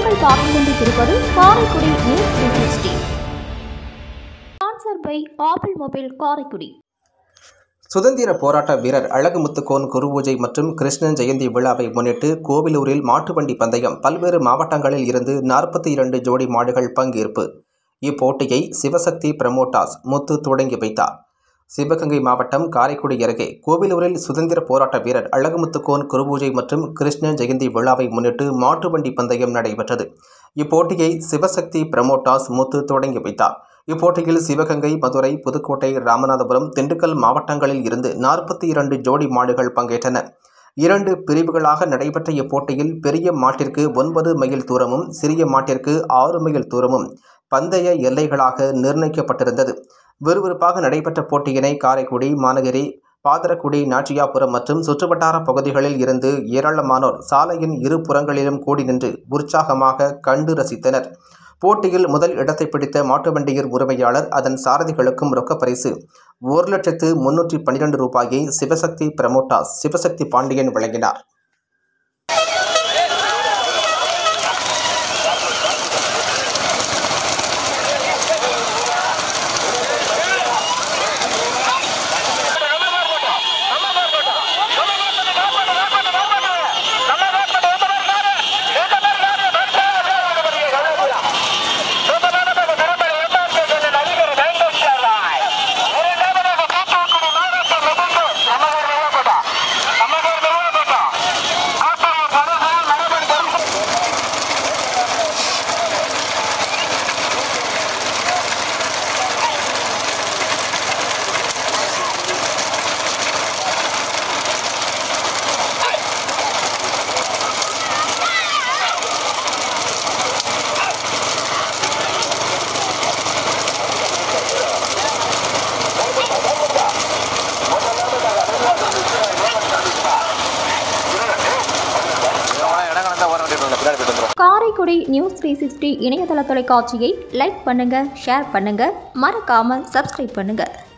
நீங்கள் பார்த்துக் கொண்டிருப்பது Karaikudi news three sixty sponsor by Apple mobile Karaikudi சுதந்திர போராட்ட வீரர் அழகுமுத்துக்கோன் குருபூஜை மற்றும் கிருஷ்ணன் ஜெயந்தி விழாவை முன்னிட்டு கோவிலூரில் மாட்டுவண்டி பந்தயம் பல்வேறு மாவட்டங்களில் இருந்து நாற்பத்தி இரண்டு ஜோடி மாடுகள் பங்கேற்பு இப்போட்டியை சிவசக்தி பிரமோட்டாஸ் முத்து தொடங்கி வைத்தார் சிவகங்கை மாவட்டம் காரைக்குடி அருகே கோவிலூரில் சுதந்திர போராட்ட வீரர் அழகுமுத்துக்கோன் குருபூஜை மற்றும் கிருஷ்ண ஜெயந்தி விழாவை முன்னிட்டு மாட்டுவண்டி பந்தயம் நடைபெற்றது இப்போட்டியை சிவசக்தி பிரமோட்டாஸ் முத்து தொடங்கி வைத்தார் இப்போட்டியில் சிவகங்கை மதுரை புதுக்கோட்டை ராமநாதபுரம் திண்டுக்கல் மாவட்டங்களில் இருந்து நாற்பத்தி இரண்டு ஜோடி மாடுகள் பங்கேற்றன இரண்டு பிரிவுகளாக நடைபெற்ற இப்போட்டியில் பெரிய மாட்டிற்கு ஒன்பது மைல் தூரமும் சிறிய மாட்டிற்கு ஆறு மைல் தூரமும் பந்தய எல்லைகளாக நிர்ணயிக்கப்பட்டிருந்தது விறுவிறுப்பாக நடைபெற்ற போட்டியினை காரைக்குடி மாநகரி பாதரக்குடி நாச்சியாபுரம் மற்றும் சுற்றுவட்டார பகுதிகளில் இருந்து ஏராளமானோர் சாலையின் இரு புறங்களிலும் கூடி நின்று உற்சாகமாக கண்டு ரசித்தனர் போட்டியில் முதல் இடத்தை பிடித்த மாட்டுவண்டியின் உரிமையாளர் அதன் சாரதிகளுக்கும் ரொக்கப் பரிசு ஒரு லட்சத்து முன்னூற்றி பன்னிரண்டு ரூபாயை சிவசக்தி பிரமோட்டாஸ் சிவசக்தி பாண்டியன் வழங்கினார் காரைக்குடி நியூஸ் த்ரீ சிக்ஸ்டி இணையதள தொலைக்காட்சியை லைக் பண்ணுங்க ஷேர் பண்ணுங்க மறக்காம சப்ஸ்கிரைப் பண்ணுங்க